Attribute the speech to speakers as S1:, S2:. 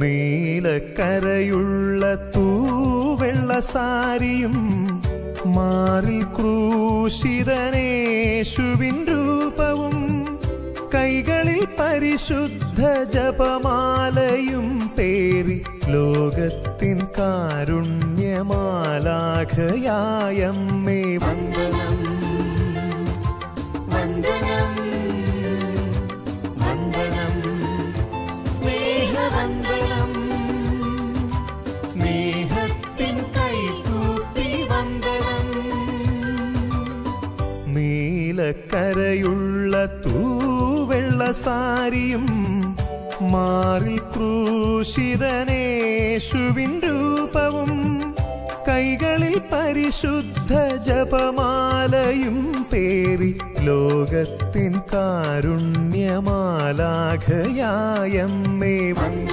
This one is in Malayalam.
S1: നീലക്കരയുള്ള തൂവെള്ള സാരിയും മാറിൽ ക്രൂശിതനേശുവിൻ രൂപവും കൈകളിൽ പരിശുദ്ധ ജപമാലയും പേറി ലോകത്തിൻ കാരുണ്യമാലാഖയായമ്മേ വന്ദനം വന്ദനം വന്ദനം സ്നേഹവന്ദനം സ്നേഹത്തിൻ കൈകൂപ്പി വന്ദനം നീലക്കരയുള്ള തൂവെള്ള സാരിയും മാറി ക്രൂശിതനേശുവിൻ രൂപവും കൈകളിൽ പരിശുദ്ധ ജപമാലയും പേറി ലോകത്തിൻ കാരുണ്യമാലാഖയായമ്മേ വന്ദനം